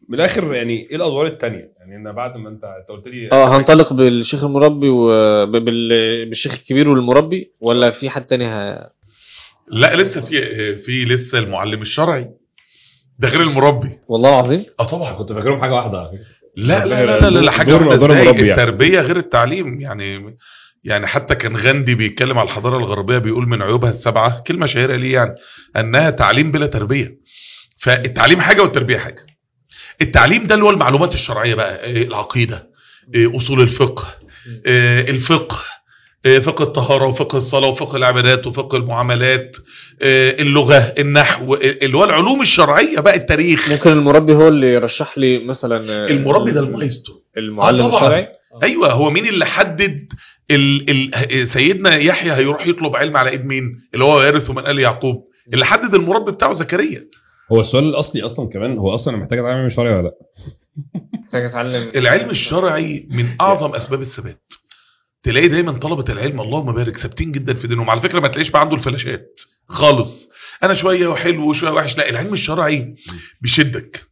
من الاخر يعني ايه الادوار التانية يعني انا بعد ما انت انت قلت لي اه هنطلق بالشيخ المربي وبالشيخ الكبير والمربي ولا في حد تاني ه... لا لسه في في لسه المعلم الشرعي ده غير المربي والله العظيم اه طبعا كنت فاكرهم حاجه واحده على فكره لا لا لا لا, لا, لا حاجه دور- واحده دور ازاي المربي يعني. التربيه غير التعليم يعني يعني حتى كان غاندي بيتكلم على الحضاره الغربيه بيقول من عيوبها السبعه كلمه شهيره ليه يعني انها تعليم بلا تربيه فالتعليم حاجه والتربيه حاجه التعليم ده اللي هو المعلومات الشرعيه بقى إيه العقيده إيه اصول الفقه إيه الفقه إيه فقه الطهاره وفقه الصلاه وفقه العبادات وفقه المعاملات إيه اللغه النحو إيه اللي هو العلوم الشرعيه بقى التاريخ ممكن المربي هو اللي يرشح لي مثلا المربي ده المايسترو المعلم آه طبعاً. الشرعي ايوه هو مين اللي حدد ال ال سيدنا يحيى هيروح يطلب علم على ايد مين اللي هو يرث من ال يعقوب اللي حدد المربي بتاعه زكريا هو السؤال الاصلي اصلا كمان هو اصلا محتاج اتعلم شرعي ولا لا محتاج اتعلم العلم الشرعي من اعظم اسباب الثبات تلاقي دايما طلبه العلم اللهم بارك ثابتين جدا في دينهم على فكره ما تلاقيش بقى عنده الفلاشات خالص انا شويه حلو وشويه وحش لا العلم الشرعي بيشدك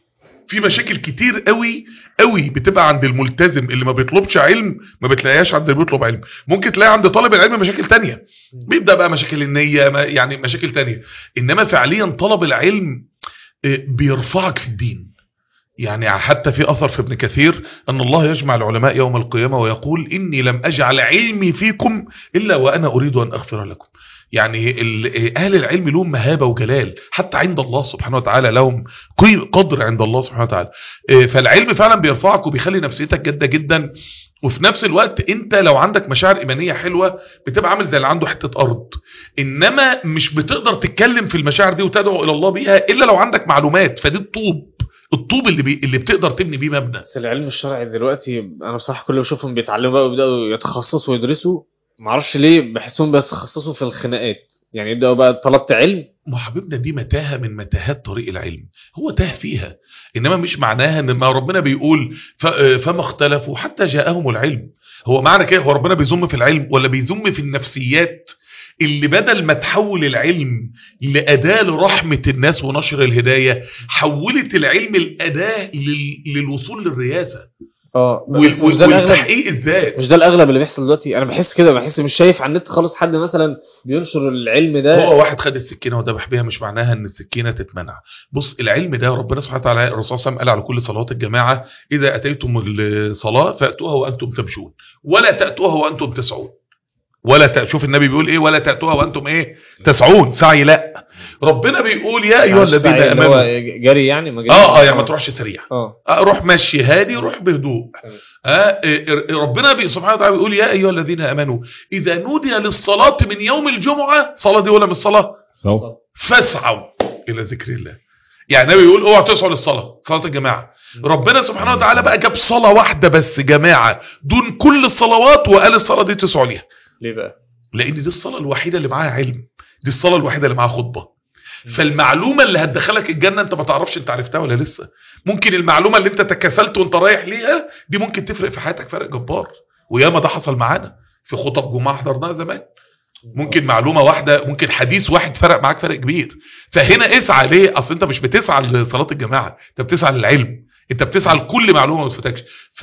في مشاكل كتير قوي قوي بتبقى عند الملتزم اللي ما بيطلبش علم ما بتلاقيهاش عند اللي بيطلب علم ممكن تلاقي عند طالب العلم مشاكل تانية بيبدا بقى مشاكل النيه ما- يعني مشاكل تانية انما فعليا طلب العلم آه، بيرفعك في الدين يعني حتى في اثر في ابن كثير ان الله يجمع العلماء يوم القيامه ويقول اني لم اجعل علمي فيكم الا وانا اريد ان اغفر لكم يعني ال- اهل العلم لهم مهابه وجلال حتى عند الله سبحانه وتعالى لهم قي- قدر عند الله سبحانه وتعالى إيه، فالعلم فعلا بيرفعك وبيخلي نفسيتك جاده جدا وفي نفس الوقت انت لو عندك مشاعر ايمانيه حلوه بتبقى عامل زي اللي عنده حته ارض انما مش بتقدر تتكلم في المشاعر دي وتدعو الى الله بيها الا لو عندك معلومات فدي الطوب الطوب اللي بي... اللي بتقدر تبني بيه مبنى بس العلم الشرعي دلوقتي انا بصراحه كل ما بشوفهم بيتعلموا بقى ويبداوا يتخصصوا ويدرسوا معرفش ليه بحسهم بيتخصصوا في الخناقات يعني يبداوا بقى طلبت علم ما حبيبنا دي متاهه من متاهات طريق العلم هو تاه فيها انما مش معناها ان ما ربنا بيقول ف... فما اختلفوا حتى جاءهم العلم هو معنى كده هو ربنا بيذم في العلم ولا بيذم في النفسيات اللي بدل ما تحول العلم لأداة لرحمة الناس ونشر الهداية حولت العلم الأداة لل... للوصول للرياسة اه وال- بس مش ده وال- الاغلب والتحقيق الذات مش ده الاغلب اللي بيحصل دلوقتي انا بحس كده بحس مش شايف على النت خالص حد مثلا بينشر العلم ده هو واحد خد السكينه وذبح بيها مش معناها ان السكينه تتمنع بص العلم ده ربنا سبحانه وتعالى الرسول صلى الله عليه وسلم قال على كل صلوات الجماعه اذا اتيتم الصلاه فاتوها وانتم تمشون ولا تاتوها وانتم تسعون ولا ت... شوف النبي بيقول ايه ولا تاتوها وانتم ايه تسعون سعي لا ربنا بيقول يا ايها معلش الذين سعي اللي هو امنوا جري يعني ما جري اه اه يعني ما تروحش سريع اه آه، روح مشي هادي روح بهدوء تمام. آه إيه، ربنا بي- سبحانه وتعالى بيقول يا ايها الذين امنوا اذا نودي للصلاه من يوم الجمعه صلاه دي ولا مش صلاه سو فاسعوا الى ذكر الله يعني النبي بيقول اوعى تسعوا للصلاه صلاه الجماعه ربنا سبحانه وتعالى بقى جاب صلاه واحده بس جماعه دون كل الصلوات وقال الصلاه دي تسعوا ليها ليه بقى لان دي الصلاه الوحيده اللي معاها علم دي الصلاه الوحيده اللي معاها خطبه فالمعلومه اللي هتدخلك الجنه انت ما تعرفش انت عرفتها ولا لسه ممكن المعلومه اللي انت تكاسلت وانت رايح ليها دي ممكن تفرق في حياتك فرق جبار وياما ده حصل معانا في خطب جمعه حضرناها زمان ممكن معلومه واحده ممكن حديث واحد فرق معاك فرق كبير فهنا اسعى ليه اصل انت مش بتسعى لصلاه الجماعه انت بتسعى للعلم انت بتسعى لكل معلومه ما تفوتكش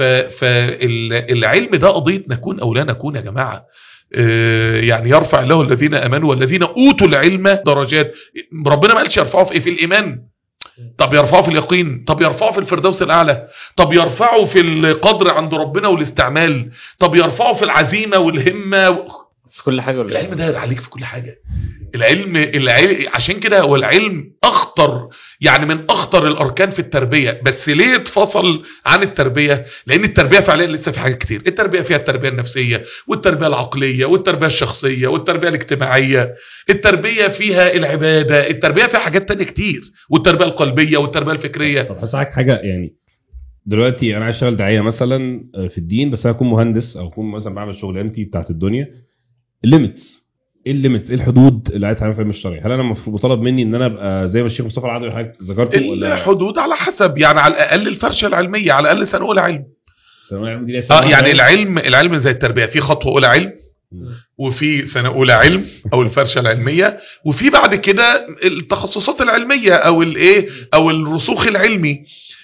فالعلم ده قضيه نكون او لا نكون يا جماعه آه، يعني يرفع الله الذين امنوا والذين اوتوا العلم درجات ربنا ما قالش يرفعه في ايه في الايمان طب يرفعه في اليقين طب يرفعه في الفردوس الاعلى طب يرفعه في القدر عند ربنا والاستعمال طب يرفعه في العزيمه والهمه في كل حاجه ولا العلم ده عليك في كل حاجه العلم العلم عشان كده هو العلم اخطر يعني من اخطر الاركان في التربيه بس ليه اتفصل عن التربيه لان التربيه فعليا لسه في حاجات كتير التربيه فيها التربيه النفسيه والتربيه العقليه والتربيه الشخصيه والتربيه الاجتماعيه التربيه فيها العباده التربيه فيها حاجات تانية كتير والتربيه القلبيه والتربيه الفكريه طب هسألك حاجه يعني دلوقتي انا عايز اشتغل داعيه مثلا آه، في الدين بس انا اكون مهندس او اكون مثلا بعمل شغلانتي بتاعت الدنيا الليميتس ايه الليميتس ايه الحدود اللي عايز اتعامل فيها من الشرعي هل انا المفروض مطالب مني ان انا ابقى زي ما الشيخ مصطفى العدوي حضرتك ذكرته ولا الحدود على حسب يعني على الاقل الفرشه العلميه على الاقل سنه اولى علم ثانوية عامة دي ليها اه سنة يعني واحدة؟ العلم العلم زي التربيه في خطوه اولى علم وفي سنه اولى علم او الفرشه العلميه وفي بعد كده التخصصات العلميه او الايه او الرسوخ العلمي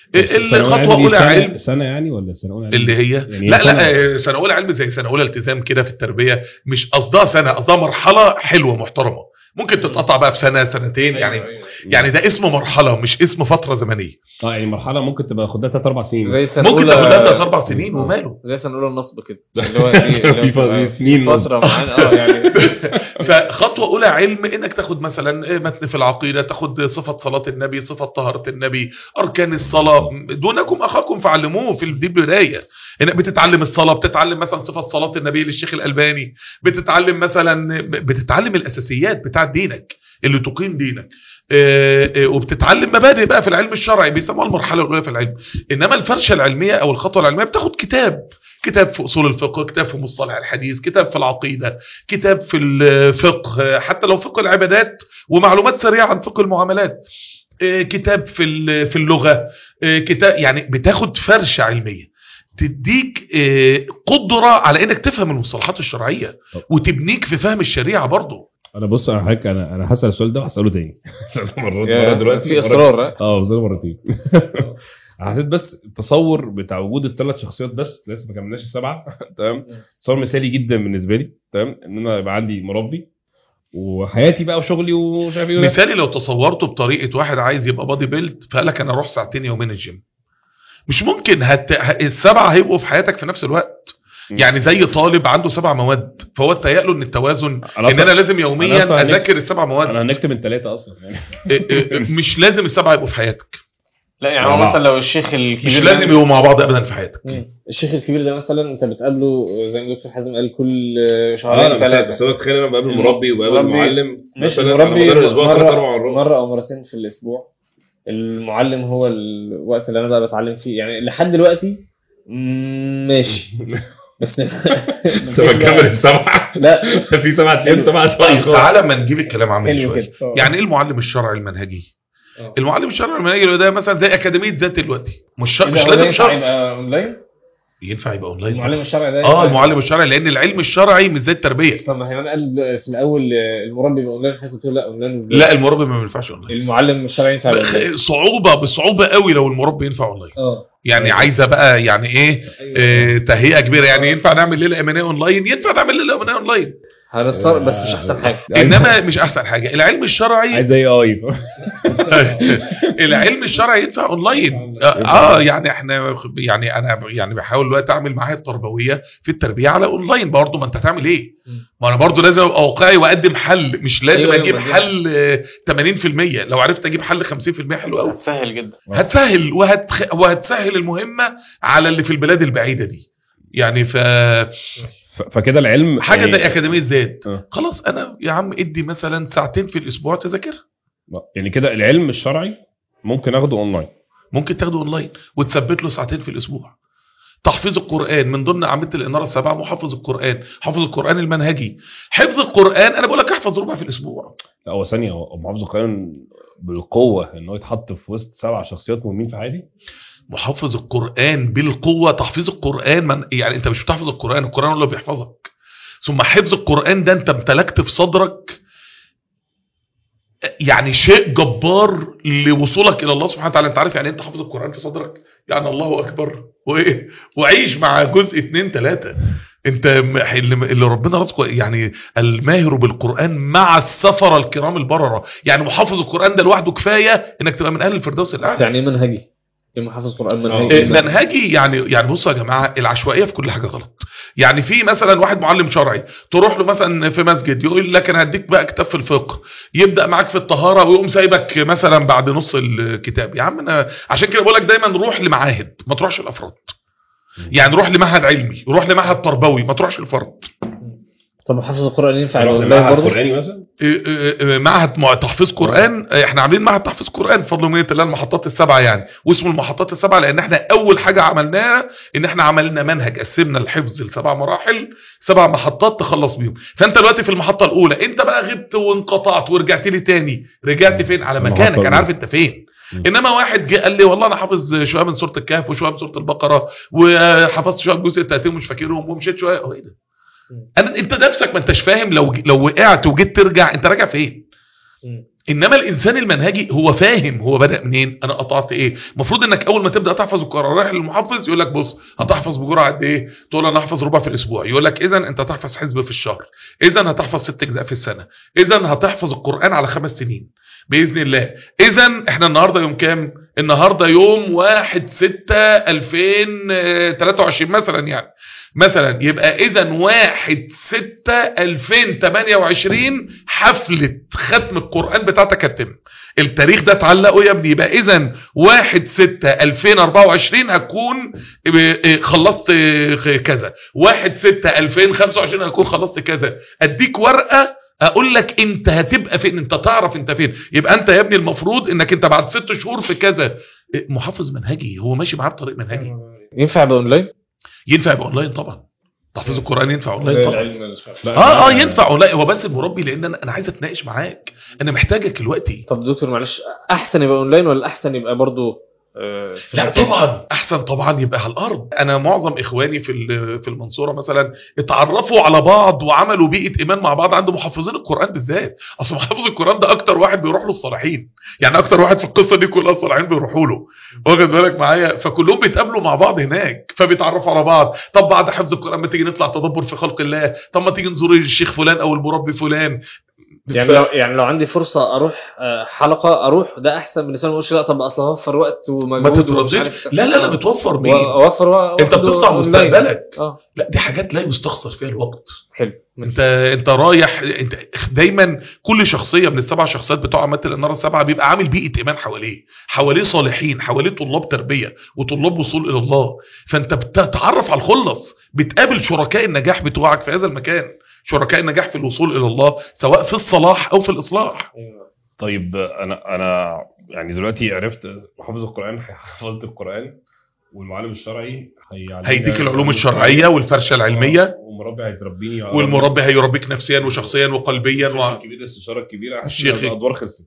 الخطوه اولى علم سنه يعني ولا سنه اولى علم؟ اللي هي يعني لا سنة. لا سنه اولى علم زي سنه اولى التزام كده في التربيه مش قصدها سنه قصدها مرحله حلوه محترمه ممكن تتقطع بقى في سنه سنتين يعني يعني ده اسمه مرحله مش اسم فتره زمنيه اه يعني مرحله ممكن تبقى خدها ثلاث اربع سنين زي سنه ممكن أولى- تاخدها ثلاث اربع سنين وماله زي سنه اولى النصب كده اللي هو دي اللي هو في ف- بتبقى في سنين في فتره معينه اه يعني فخطوه اولى علم انك تاخد مثلا متن في العقيده تاخد صفه صلاه النبي صفه طهاره النبي اركان الصلاه دونكم اخاكم فعلموه في دي البدايه انك بتتعلم الصلاه بتتعلم مثلا صفه صلاه النبي للشيخ الالباني بتتعلم مثلا بتتعلم الاساسيات بتاع دينك اللي تقيم دينك آه، آه، وبتتعلم مبادئ بقى في العلم الشرعي بيسموها المرحله الاولى في العلم انما الفرشه العلميه او الخطوه العلميه بتاخد كتاب كتاب في اصول الفقه كتاب في مصطلح الحديث كتاب في العقيده كتاب في الفقه حتى لو فقه العبادات ومعلومات سريعه عن فقه المعاملات آه، كتاب في ال- في اللغه آه، كتاب يعني بتاخد فرشه علميه تديك آه، قدره على انك تفهم المصطلحات الشرعيه طب. وتبنيك في فهم الشريعه برضه انا بص انا حضرتك انا انا هسال السؤال ده وهساله تاني مرات يا- مرة دلوقتي في مرة- اصرار ها؟ اه بس مرتين حسيت بس التصور بتاع وجود الثلاث شخصيات بس لسه ما كملناش السبعه تمام تصور مثالي جدا بالنسبه لي تمام ان انا يبقى عندي مربي وحياتي بقى وشغلي ومش عارف ايه وده. مثالي لو تصورته بطريقه واحد عايز يبقى بادي بيلد فقال لك انا اروح ساعتين يومين الجيم مش ممكن هت... ه- السبعه هيبقوا في حياتك في نفس الوقت م. يعني زي طالب عنده سبع مواد فهو اتهيأ له ان التوازن أنا ان أصلاً- انا لازم أنا يوميا أصلاً هنك- اذاكر السبع مواد انا هنكتب من ثلاثه اصلا يعني إيه إيه مش لازم السبعه يبقوا في حياتك لا يعني مع هو بعض. مثلا لو الشيخ الكبير مش ده- لازم يبقوا مع بعض ابدا في حياتك مم. الشيخ الكبير ده مثلا انت بتقابله زي ما دكتور حازم قال كل اه شهرين لا بس ثلاثه بس انا تخيل انا بقابل مربي وبقابل مربي- معلم مش مثلاً على المربي مدار الاسبوع ثلاث اربع مره مرات مره او مرتين في الاسبوع المعلم هو الوقت اللي انا بقى بتعلم فيه يعني لحد دلوقتي مم، ماشي بس انت بتكمل السبعه لا في سبعه ايام سبعه طيب تعالى ما نجيب الكلام عملي حلو شويه كده يعني ايه المعلم الشرعي المنهجي آه. المعلم الشرعي المنهجي اللي ده مثلا زي اكاديميه ذات دلوقتي مش ش... إيه ده مش هو ده لازم ينفع شخص يبقى اونلاين ينفع يبقى اونلاين المعلم الشرعي ده اه ينفع- المعلم الشرعي لان العلم الشرعي مش زي التربيه اصلا ما هي قال في الاول المربي يبقى اونلاين حضرتك قلت له لا اونلاين ازاي لا المربي ما ينفعش اونلاين المعلم الشرعي ينفع يبقى أونلاين. صعوبه بصعوبه قوي لو المربي ينفع اونلاين اه يعني عايزه بقى يعني ايه آه، تهيئه كبيره يعني ينفع نعمل ليله ايمانيه اونلاين ينفع نعمل ليله ايمانيه اونلاين هنتصرف بس مش احسن حاجه انما مش احسن حاجه العلم الشرعي عايز اي اي العلم الشرعي ينفع اونلاين اه آه، يعني احنا يعني انا يعني بحاول دلوقتي اعمل معاهد تربويه في التربيه على اونلاين برضه ما انت هتعمل ايه مم. ما انا برضه لازم ابقى واقعي واقدم حل مش لازم أيوة، أيوة، اجيب ما دي- حل آه، 80% لو عرفت اجيب حل 50% حلو قوي سهل جدا هتسهل وهتخ... وهتسهل المهمه على اللي في البلاد البعيده دي يعني ف ف- فكده العلم حاجه يعني- زي اكاديميه ذات آه. خلاص انا يا عم ادي مثلا ساعتين في الاسبوع تذاكرها يعني كده العلم الشرعي ممكن اخده اونلاين ممكن تاخده اونلاين وتثبت له ساعتين في الاسبوع تحفيظ القران من ضمن اعمده الاناره السبعه محفظ القران حافظ القران المنهجي حفظ القران انا بقول لك احفظ ربع في الاسبوع لا هو ثانيه هو محافظ القرآن بالقوه ان هو يتحط في وسط سبع شخصيات مهمين في حياتي محفظ القرآن بالقوة تحفيظ القرآن من يعني انت مش بتحفظ القرآن القرآن هو اللي بيحفظك ثم حفظ القرآن ده انت امتلكت في صدرك يعني شيء جبار لوصولك الى الله سبحانه وتعالى انت عارف يعني انت حافظ القرآن في صدرك يعني الله اكبر وايه وعيش مع جزء اتنين تلاتة انت م- اللي اللي ربنا رزقه يعني الماهر بالقرآن مع السفرة الكرام البررة يعني محافظ القرآن ده لوحده كفاية انك تبقى من اهل الفردوس بس الاعلى يعني ايه منهجي؟ ايه محافظ قران آه. منهجي؟ إيه، منهجي يعني يعني بصوا يا جماعه العشوائيه في كل حاجه غلط يعني في مثلا واحد معلم شرعي تروح له مثلا في مسجد يقول لك انا هديك بقى كتاب في الفقه يبدا معاك في الطهاره ويقوم سايبك مثلا بعد نص الكتاب يا عم انا عشان كده بقول لك دايما روح لمعاهد ما تروحش الافراد يعني روح لمعهد علمي روح لمعهد تربوي ما تروحش الفرد طب محافظ القران ينفع يبقى أروح اونلاين لمعهد برضه؟ قرآني مثلا إيه، إيه، إيه، معهد مع- تحفيظ قرآن إيه، احنا عاملين معهد تحفيظ قرآن بفضل ومنة الله المحطات السبعة يعني واسمه المحطات السبعة لان احنا اول حاجة عملناها ان احنا عملنا منهج قسمنا الحفظ لسبع مراحل سبع محطات تخلص بيهم فانت دلوقتي في المحطة الاولى انت بقى غبت وانقطعت ورجعت لي تاني رجعت فين على المحطة مكانك انا الأولى. عارف انت فين مم. انما واحد جه قال لي والله انا حافظ شويه من سوره الكهف وشويه من سوره البقره وحفظت شويه جزء التأتين ومش فاكرهم ومشيت شويه هو ايه ده انا انت نفسك ما انتش فاهم لو لو وقعت وجيت ترجع انت راجع فين انما الانسان المنهجي هو فاهم هو بدا منين انا قطعت ايه المفروض انك اول ما تبدا تحفظ القران رايح للمحفظ يقول لك بص هتحفظ بجرعه قد ايه تقول انا هحفظ ربع في الاسبوع يقول لك اذا انت هتحفظ حزب في الشهر اذا هتحفظ ست اجزاء في السنه اذا هتحفظ القران على خمس سنين باذن الله اذا احنا النهارده يوم كام النهارده يوم 1 6 2023 مثلا يعني مثلا يبقى اذا 1 6 2028 حفله ختم القران بتاعتك هتتم التاريخ ده اتعلقه يا ابني يبقى اذا 1 6 2024 هكون خلصت كذا 1 6 2025 هكون خلصت كذا اديك ورقه اقول لك انت هتبقى فين انت تعرف انت فين يبقى انت يا ابني المفروض انك انت بعد ست شهور في كذا محافظ منهجي هو ماشي معاه بطريق منهجي ينفع يبقى اونلاين ينفع يبقى اونلاين طبعا تحفيظ القران ينفع اونلاين زي طبعا العلم الإسلامي. لا، اه اه لا، ينفع اونلاين هو بس المربي لان انا انا عايز اتناقش معاك انا محتاجك دلوقتي طب دكتور معلش احسن يبقى اونلاين ولا احسن يبقى برضو آه، في لا مكان؟ طبعا احسن طبعا يبقى على الارض انا معظم اخواني في ال- في المنصوره مثلا اتعرفوا على بعض وعملوا بيئه ايمان مع بعض عند محفظين القران بالذات اصل محافظ القران ده اكتر واحد بيروح له الصالحين يعني اكتر واحد في القصه دي كلها الصالحين بيروحوا له واخد بالك معايا فكلهم بيتقابلوا مع بعض هناك فبيتعرفوا على بعض طب بعد حفظ القران ما تيجي نطلع تدبر في خلق الله طب ما تيجي نزور الشيخ فلان او المربي فلان يعني لو يعني لو عندي فرصه اروح آه، حلقه اروح ده احسن من لسان ما اقولش لا طب اصل هوفر وقت ما ومجهود ومش تترددش عارف لا لا لا بتوفر مين واوفر وقت انت بتصنع مستقبلك اه لا دي حاجات لا يستخسر فيها الوقت حلو انت انت رايح انت دايما كل شخصيه من السبع شخصيات بتوع عماله الاناره السبعه بيبقى عامل بيئه ايمان حواليه حواليه صالحين حواليه طلاب تربيه وطلاب وصول الى الله فانت بتتعرف على الخلص بتقابل شركاء النجاح بتوعك في هذا المكان شركاء النجاح في الوصول الى الله سواء في الصلاح او في الاصلاح طيب انا انا يعني دلوقتي عرفت حافظ القران حفظت القران والمعلم الشرعي هيعلمنا هيديك العلوم الشرعيه والفرشه العلميه والمربي هيربيني على- والمربي هيربيك نفسيا وشخصيا وقلبيا الشيخ و... الكبير الاستشاره الكبيره حاسس الشيخ ان الادوار خلصت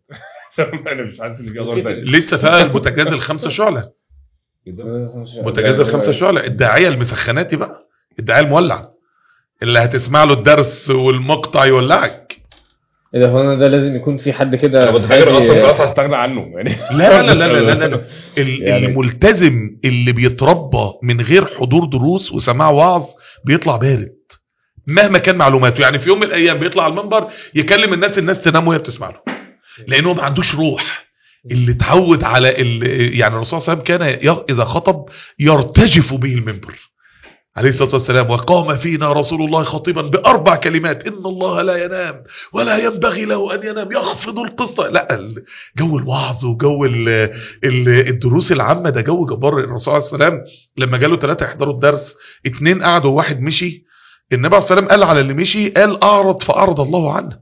انا مش حاسس ان في ادوار تانية لسه فيها البوتاجاز الخمسه شعله كده بوتاجاز الخمسه شعله الداعيه المسخناتي بقى الداعيه المولع اللي هتسمع له الدرس والمقطع يولعك ايه ده هو انا ده لازم يكون في حد كده انا كنت في فاكر حياتي- اصلا خلاص هستغنى عنه يعني لا لا لا لا لا, لا, لا. ال- يعني- الملتزم اللي بيتربى من غير حضور دروس وسماع وعظ بيطلع بارد مهما كان معلوماته يعني في يوم من الايام بيطلع على المنبر يكلم الناس الناس تنام وهي بتسمع له لانه ما عندوش روح اللي اتعود على ال... يعني الرسول صلى الله عليه وسلم كان ي- اذا خطب يرتجف به المنبر عليه الصلاه والسلام وقام فينا رسول الله خطيبا باربع كلمات ان الله لا ينام ولا ينبغي له ان ينام يخفض القسط لا ال- جو الوعظ وجو ال... ال- الدروس العامه ده جو جبار الرسول عليه السلام لما جاله ثلاثه يحضروا الدرس اتنين قعدوا وواحد مشي النبي عليه السلام قال على اللي مشي قال اعرض فاعرض الله عنه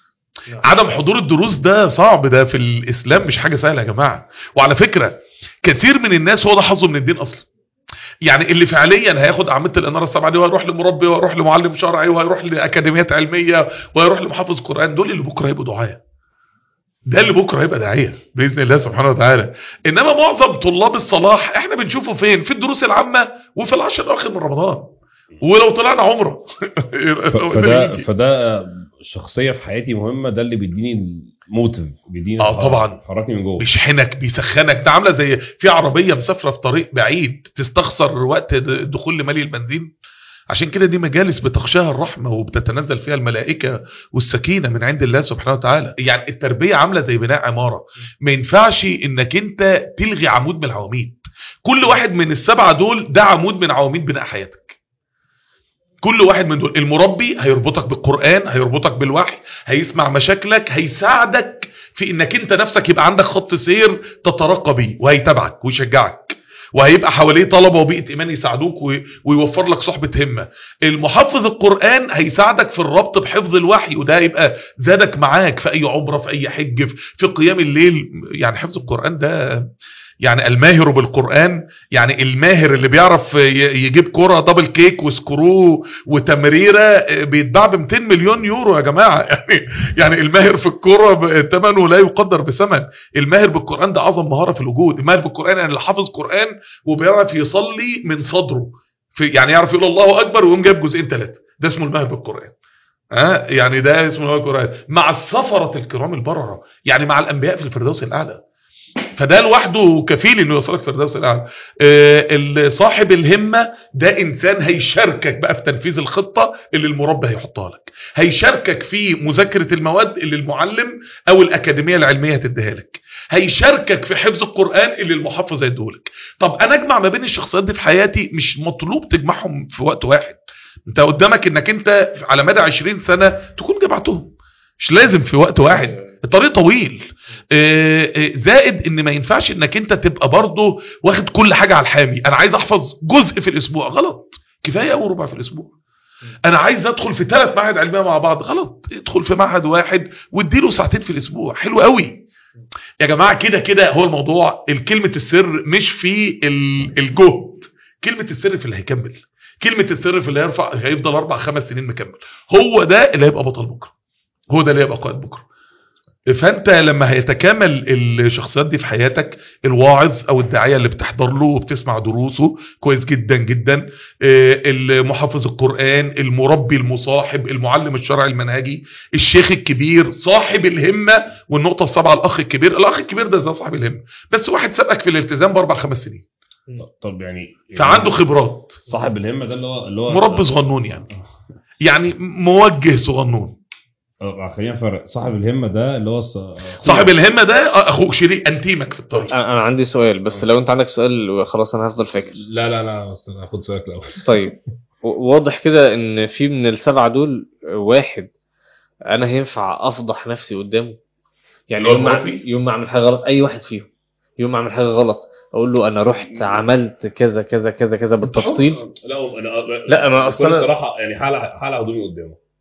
عدم حضور الدروس ده صعب ده في الاسلام مش حاجه سهله يا جماعه وعلى فكره كثير من الناس هو ده حظه من الدين اصلا يعني اللي فعليا هياخد اعمده الاناره السبعه دي وهيروح لمربي وهيروح لمعلم شرعي وهيروح لاكاديميات علميه وهيروح لمحافظ قران دول اللي بكره هيبقوا دعاه ده اللي بكره هيبقى داعيه باذن الله سبحانه وتعالى انما معظم طلاب الصلاح احنا بنشوفه فين في الدروس العامه وفي العشر الاواخر من رمضان ولو طلعنا عمره ف- فده فده شخصيه في حياتي مهمه ده اللي بيديني الموتيف بيديني آه، طبعاً. حركني من جوه بيشحنك بيسخنك ده عامله زي في عربيه مسافره في طريق بعيد تستخسر وقت د- الدخول لمالي البنزين عشان كده دي مجالس بتخشاها الرحمه وبتتنزل فيها الملائكه والسكينه من عند الله سبحانه وتعالى يعني التربيه عامله زي بناء عماره ما ينفعش انك انت تلغي عمود من العواميد كل واحد من السبعه دول ده عمود من عواميد بناء حياتك كل واحد من دول المربي هيربطك بالقرآن هيربطك بالوحي هيسمع مشاكلك هيساعدك في انك انت نفسك يبقى عندك خط سير تترقى بيه وهيتابعك ويشجعك وهيبقى حواليه طلبه وبيئه ايمان يساعدوك وي- ويوفر لك صحبه همه المحفظ القران هيساعدك في الربط بحفظ الوحي وده هيبقى زادك معاك في اي عمره في اي حج في- في قيام الليل يعني حفظ القران ده يعني الماهر بالقران يعني الماهر اللي بيعرف ي- يجيب كرة دبل كيك وسكرو وتمريره آه، بيتباع ب 200 مليون يورو يا جماعه يعني يعني الماهر في الكرة ب- ثمنه لا يقدر بثمن الماهر بالقران ده اعظم مهاره في الوجود الماهر بالقران يعني اللي حافظ قران وبيعرف يصلي من صدره في يعني يعرف يقول الله اكبر ويقوم جايب جزئين ثلاثه ده اسمه الماهر بالقران ها يعني ده اسمه اللي هو القران مع السفره الكرام البرره يعني مع الانبياء في الفردوس الاعلى فده لوحده كفيل انه يوصلك الفردوس الاعلى آه، صاحب الهمه ده انسان هيشاركك بقى في تنفيذ الخطه اللي المربي هيحطها لك هيشاركك في مذاكره المواد اللي المعلم او الاكاديميه العلميه هتديها لك هيشاركك في حفظ القران اللي المحفظ هيديهولك طب انا اجمع ما بين الشخصيات دي في حياتي مش مطلوب تجمعهم في وقت واحد انت قدامك انك انت على مدى 20 سنه تكون جمعتهم مش لازم في وقت واحد الطريق طويل آه، آه، زائد ان ما ينفعش انك انت تبقى برضه واخد كل حاجه على الحامي انا عايز احفظ جزء في الاسبوع غلط كفايه او ربع في الاسبوع انا عايز ادخل في ثلاث معهد علميه مع بعض غلط ادخل في معهد واحد واديله ساعتين في الاسبوع حلو قوي يا جماعه كده كده هو الموضوع الكلمه السر مش في ال- الجهد كلمه السر في اللي هيكمل كلمه السر في اللي هيرفع هيفضل اربع خمس سنين مكمل هو ده اللي هيبقى بطل بكره هو ده اللي هيبقى قائد بكره فانت لما هيتكامل الشخصيات دي في حياتك الواعظ او الداعيه اللي بتحضر له وبتسمع دروسه كويس جدا جدا آه، المحافظ القران المربي المصاحب المعلم الشرعي المنهجي الشيخ الكبير صاحب الهمه والنقطه السابعه الاخ الكبير الاخ الكبير ده زي صاحب الهمه بس واحد سبقك في الالتزام باربع خمس سنين طب يعني فعنده خبرات صاحب الهمه ده اللي هو اللي هو مربي صغنون يعني يعني موجه صغنون آه، خلينا نفرق صاحب الهمه ده اللي هو الص- صاحب الهمه ده اخوك شريك انتيمك في الطريق انا أنا عندي سؤال بس لو انت عندك سؤال خلاص انا هفضل فاكر لا لا لا بس انا هاخد سؤالك الاول طيب و- واضح كده ان في من السبعه دول واحد انا هينفع افضح نفسي قدامه يعني اللي هو يوم ما المربي؟ يوم ما اعمل حاجه غلط اي واحد فيهم يوم ما اعمل حاجه غلط اقول له انا رحت عملت كذا كذا كذا كذا بالتفصيل لا انا لا، ما أصل بكل أنا- صراحه يعني حاله حاله هدومي قدامه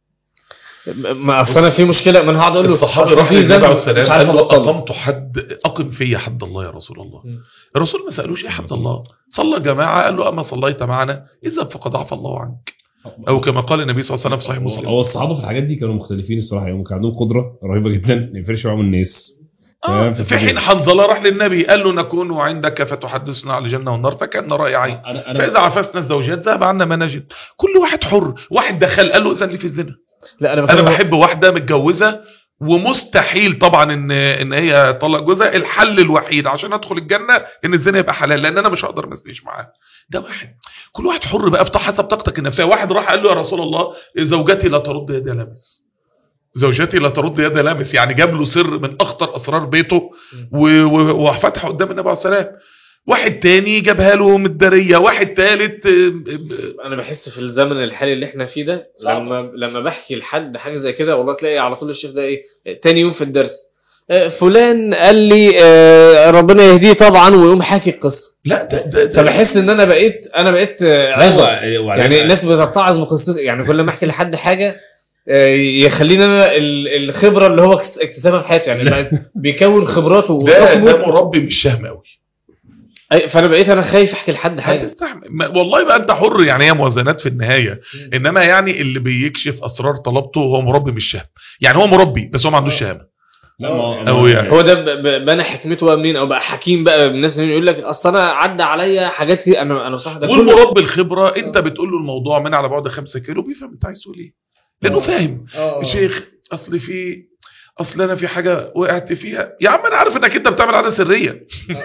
ما اصل انا في مشكله ما انا هقعد اقول له الصحابي أصل راح في للنبي ذنب عليه السلام مش عارف قال له ابطله اقمت حد اقم في حد الله يا رسول الله مم. الرسول ما سالوش ايه حد الله صلى جماعه قال له اما صليت معنا اذا فقد عفى الله عنك او كما قال النبي صلى الله عليه وسلم في صحيح مسلم هو الصحابه في الحاجات دي كانوا مختلفين الصراحه يعني كان عندهم قدره رهيبه جدا يفرشوا معاهم الناس آه تمام، في حين حنظله راح للنبي قال له نكون عندك فتحدثنا على الجنه والنار فكان راي عين انا انا فاذا عفسنا الزوجات ذهب عنا ما نجد كل واحد حر واحد دخل قال له اذن لي في الزنا لا انا انا بتكلم بحب واحده متجوزه ومستحيل طبعا ان ان هي تطلق جوزها الحل الوحيد عشان ادخل الجنه ان الزنا يبقى حلال لان انا مش هقدر ما ازنيش معاها ده واحد كل واحد حر بقى في حسب طاقتك النفسيه واحد راح قال له يا رسول الله زوجتي لا ترد يد لامس زوجتي لا ترد يد لامس يعني جاب له سر من اخطر اسرار بيته و- و- وفتحه قدام النبي عليه السلام واحد تاني جابها له متداريه واحد تالت آه، آه، انا بحس في الزمن الحالي اللي احنا فيه ده صعب. لما لما بحكي لحد حاجه زي كده والله تلاقي على طول الشيخ ده ايه تاني يوم في الدرس آه، فلان قال لي آه، ربنا يهديه طبعا ويقوم حاكي القصه لا ده ده, ده فبحس ان انا بقيت انا بقيت آه، عظه يعني الناس بتتعظ من قصتي يعني كل ما احكي لحد حاجه آه، يخليني انا ال- الخبره اللي هو اكت- اكتسبها في حياته يعني بقى بيكون خبراته ده, وحكمه. ده مربي مش شهم قوي أي- فانا بقيت انا خايف احكي لحد حاجه هتستحمل ما- والله بقى انت حر يعني هي موازنات في النهايه انما يعني اللي بيكشف اسرار طلبته هو مربي مش شهم يعني هو مربي بس هو ما عندوش شهامه لا ما أو يعني. هو ده ب- ب- بنى حكمته بقى منين او بقى حكيم بقى الناس يقول لك اصل انا عدى عليا حاجات كتير انا انا بصراحه ده كله والمربي الخبره انت بتقول له الموضوع من على بعد 5 كيلو بيفهم انت عايز تقول ايه لانه آه. فاهم آه. شيخ اصل في اصل انا في حاجه وقعت فيها يا عم انا عارف انك انت بتعمل عاده سريه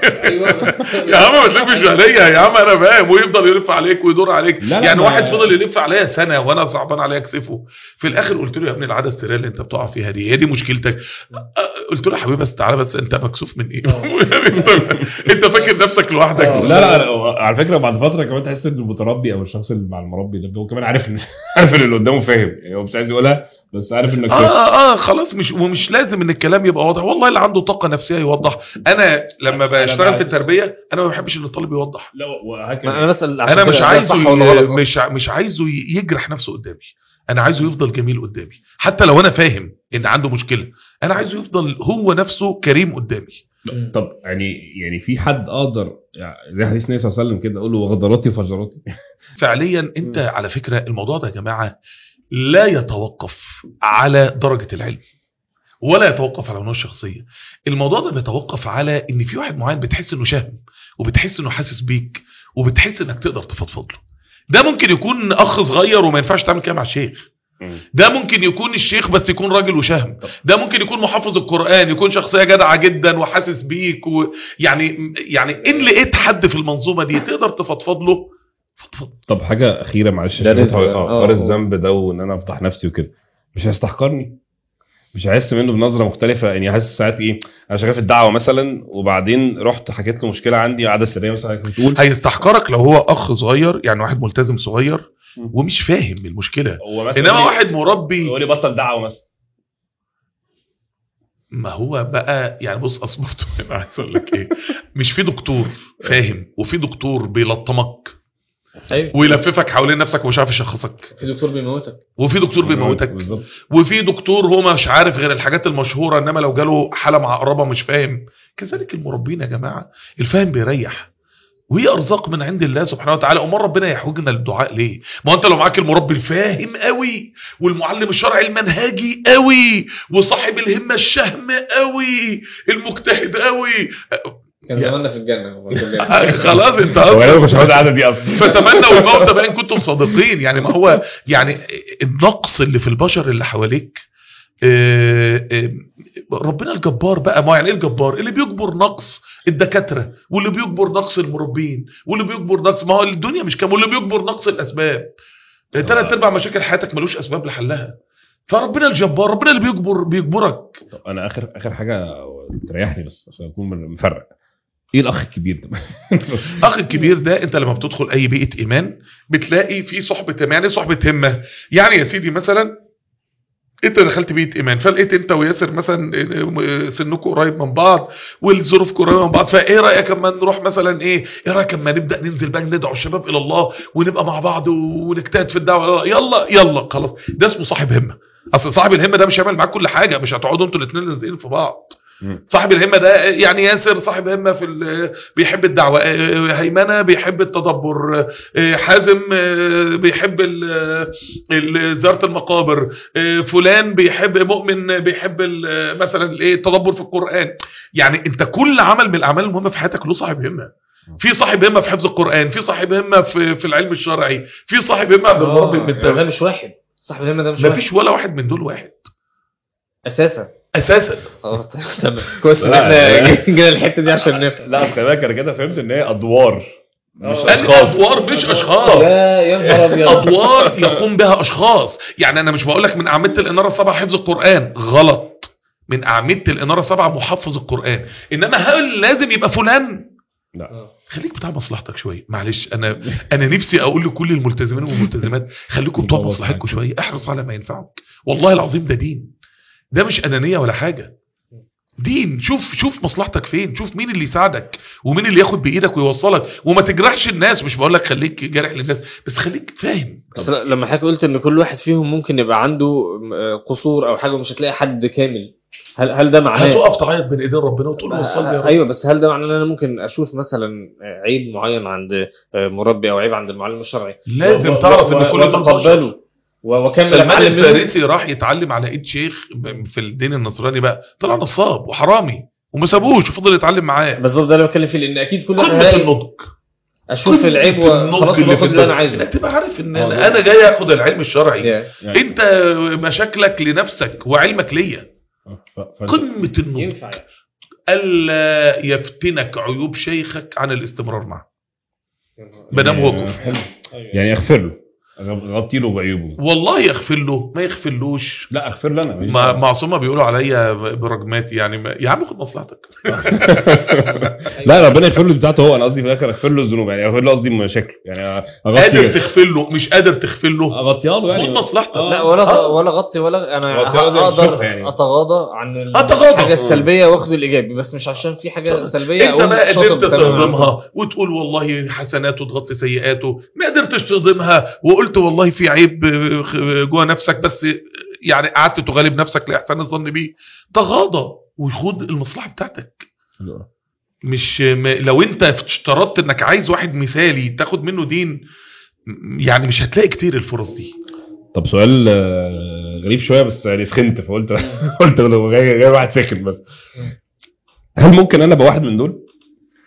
يا عم ما تلفش عليا يا عم انا فاهم ويفضل يلف عليك ويدور عليك لا، لا، يعني ما- واحد فضل يلف عليا سنه وانا صعبان عليا اكسفه في الاخر قلت له يا ابني العاده السريه اللي انت بتقع فيها دي هي دي مشكلتك أه، قلت له يا حبيبي بس تعالى بس انت مكسوف من ايه انت انت فاكر نفسك لوحدك آه. لا لا أنا- على فكره بعد فتره كمان تحس ان المتربي او الشخص اللي مع المربي ده هو كمان عارف ان عارف ان اللي قدامه فاهم يعني هو مش عايز يقولها بس عارف انك فاهم اه اه خلاص مش ومش لازم ان الكلام يبقى واضح والله اللي عنده طاقه نفسيه يوضح انا لما أنا بشتغل بعد- في التربيه انا ما بحبش ان الطالب يوضح لا ما وهكذا انا بسال عشان انا كده مش ده عايزه صح ولا غلط ي- مش ع- مش عايزه ي- يجرح نفسه قدامي انا عايزه يفضل جميل قدامي حتى لو انا فاهم ان عنده مشكله انا عايزه يفضل هو نفسه كريم قدامي طب يعني يعني في حد اقدر يعني زي حديث النبي صلى الله عليه وسلم كده اقول له وغدراتي وفجراتي فعليا انت على فكره الموضوع ده يا جماعه لا يتوقف على درجه العلم ولا يتوقف على نوع الشخصيه الموضوع ده بيتوقف على ان في واحد معين بتحس انه شهم وبتحس انه حاسس بيك وبتحس انك تقدر تفضفض له ده ممكن يكون اخ صغير وما ينفعش تعمل كده مع الشيخ مم. ده ممكن يكون الشيخ بس يكون راجل وشهم ده ممكن يكون محافظ القرآن يكون شخصية جدعة جدا وحاسس بيك و... يعني يعني ان لقيت حد في المنظومة دي تقدر تفضفض له فضفض طب حاجه اخيره معلش ده عشان رزق. اه آه، حوار آه. الذنب ده وان انا افضح نفسي وكده مش هيستحقرني مش هحس منه بنظره مختلفه يعني حاسس ساعات ايه انا شغال في الدعوه مثلا وبعدين رحت حكيت له مشكله عندي عاده سريه مثلا حضرتك بتقول هيستحقرك لو هو اخ صغير يعني واحد ملتزم صغير مم. ومش فاهم المشكلة هو مثلا انما يقول لي- واحد مربي يقول لي بطل دعوه مثلا ما هو بقى يعني بص اصبر انا عايز اقول لك ايه مش في دكتور فاهم وفي دكتور بيلطمك ايوه ويلففك حوالين نفسك ومش عارف يشخصك في دكتور بيموتك وفي دكتور بيموتك بالظبط وفي دكتور هو مش عارف غير الحاجات المشهوره انما لو جاله حاله معقربه مش فاهم كذلك المربين يا جماعه الفهم بيريح وهي ارزاق من عند الله سبحانه وتعالى امال ربنا يحوجنا للدعاء ليه ما هو انت لو معاك المربي الفاهم قوي والمعلم الشرعي المنهجي قوي وصاحب الهمه الشهم قوي المجتهد قوي كان يا. زماننا في الجنه والله. خلاص انت هو أصلاً- انا مش هقعد القعده دي اصلا فتمنوا الموت بقى ان كنتم صادقين يعني ما هو يعني النقص اللي في البشر اللي حواليك آه، آه، ربنا الجبار بقى ما يعني ايه الجبار اللي بيجبر نقص الدكاتره واللي بيجبر نقص المربين واللي بيجبر نقص ما هو الدنيا مش كام واللي بيجبر نقص الاسباب ثلاث ارباع مشاكل حياتك ملوش اسباب لحلها فربنا الجبار ربنا اللي بيجبر بيجبرك طب انا اخر اخر حاجه تريحني بس عشان اكون مفرق ايه الاخ الكبير ده اخ الكبير ده انت لما بتدخل اي بيئه ايمان بتلاقي في صحبه همه يعني إيه صحبه همه يعني يا سيدي مثلا انت دخلت بيئه ايمان فلقيت انت وياسر مثلا سنكم قريب من بعض والظروفكم قريبه من بعض فايه رايك اما نروح مثلا ايه ايه رايك اما نبدا ننزل بقى ندعو الشباب الى الله ونبقى مع بعض ونجتهد في الدعوه يلا يلا خلاص ده اسمه صاحب همه اصل صاحب الهمه ده مش هيعمل معاك كل حاجه مش هتقعدوا انتوا الاثنين لازقين في بعض مم. صاحب الهمه ده يعني ياسر صاحب همه في ال- بيحب الدعوه آه، هيمنه بيحب التدبر آه، حازم آه، بيحب ال- ال- زياره المقابر آه، فلان بيحب مؤمن بيحب ال- مثلا الايه التدبر في القران يعني انت كل عمل من الاعمال المهمه في حياتك له صاحب همه في صاحب همه في حفظ القران في صاحب همه في في العلم الشرعي في صاحب همه عبد المربي آه، بالدعوه ده مش واحد صاحب الهمه ده مش ما واحد فيش ولا واحد من دول واحد اساسا اساسا اه تمام كويس ان لا، احنا لا. جينا الحته دي عشان نفهم لا خلي بالك انا كده فهمت ان هي ادوار مش آه. اشخاص الادوار مش اشخاص لا يا نهار ابيض ادوار يقوم بها اشخاص يعني انا مش بقول لك من اعمده الاناره السبعه حفظ القران غلط من اعمده الاناره السبعه محفظ القران انما هل لازم يبقى فلان لا خليك بتاع مصلحتك شويه معلش انا انا نفسي اقول لكل الملتزمين والملتزمات خليكم بتوع الله مصلحتكم معاك. شويه احرص على ما ينفعك والله العظيم ده دين ده مش انانيه ولا حاجه دين شوف شوف مصلحتك فين شوف مين اللي يساعدك ومين اللي ياخد بايدك ويوصلك وما تجرحش الناس مش بقول لك خليك جارح للناس بس خليك فاهم بس لا- لما حضرتك قلت ان كل واحد فيهم ممكن يبقى عنده آه، قصور او حاجه ومش هتلاقي حد كامل هل هل ده معناه هتقف تعيط بين ايدين ربنا وتقول له وصل لي يا رب ايوه بس هل ده معناه ان انا ممكن اشوف مثلا عيب معين عند آه، مربي او عيب عند المعلم الشرعي لازم و- تعرف و- ان كل ده بشر. واتقبله و- واكمل سلمان اتعلم منه الفارسي راح يتعلم على ايد شيخ في الدين النصراني بقى طلع نصاب وحرامي وما سابوش وفضل يتعلم معاه بالظبط ده اللي بتكلم فيه لان اكيد كل واحد قمه هيلاقي النضج اشوف قمة العيب النضج وخلاص اللي في باخد اللي انا الدنيا. عايزه انك تبقى عارف ان آه، انا أنا جاي اخد العلم الشرعي يا. يعني انت مشاكلك لنفسك وعلمك ليا ف- ف- قمه النضج ينفع يعني. الا يفتنك عيوب شيخك عن الاستمرار معه ما دام هو يعني كفر حلو. يعني اغفر له غطي له بعيوبه والله يغفر له ما يغفرلوش لا اغفر له انا ما معصومه بيقولوا عليا برجماتي يعني ما... يا عم خد مصلحتك لا ربنا يغفر له بتاعته هو انا قصدي في الاخر اغفر له الذنوب يعني اغفر له قصدي مشاكله يعني قادر اغطي تغفر له مش قادر تغفر له اغطيها له خد يعني مصلحتك آه. لا ولا آه. ولا غطي ولا انا غطي ولا اقدر تشوفها يعني. اتغاضى عن أتغاضى. الحاجه السلبيه واخد الايجابي بس مش عشان في حاجه سلبيه انت اقوم بقى شاطر قدرت تمام. تهضمها وتقول والله حسناته تغطي سيئاته ما قدرتش تهضمها وقلت والله في عيب آه، جوه نفسك بس يعني قعدت تغالب نفسك لاحسان الظن بيه تغاضى وخد المصلحه بتاعتك مش م- لو انت اشترطت انك عايز واحد مثالي تاخد منه دين م- يعني مش هتلاقي كتير الفرص دي طب سؤال آه، غريب شويه بس يعني سخنت فقلت قلت لو جاي جاي واحد ساكت بس هل ممكن انا ابقى واحد من دول؟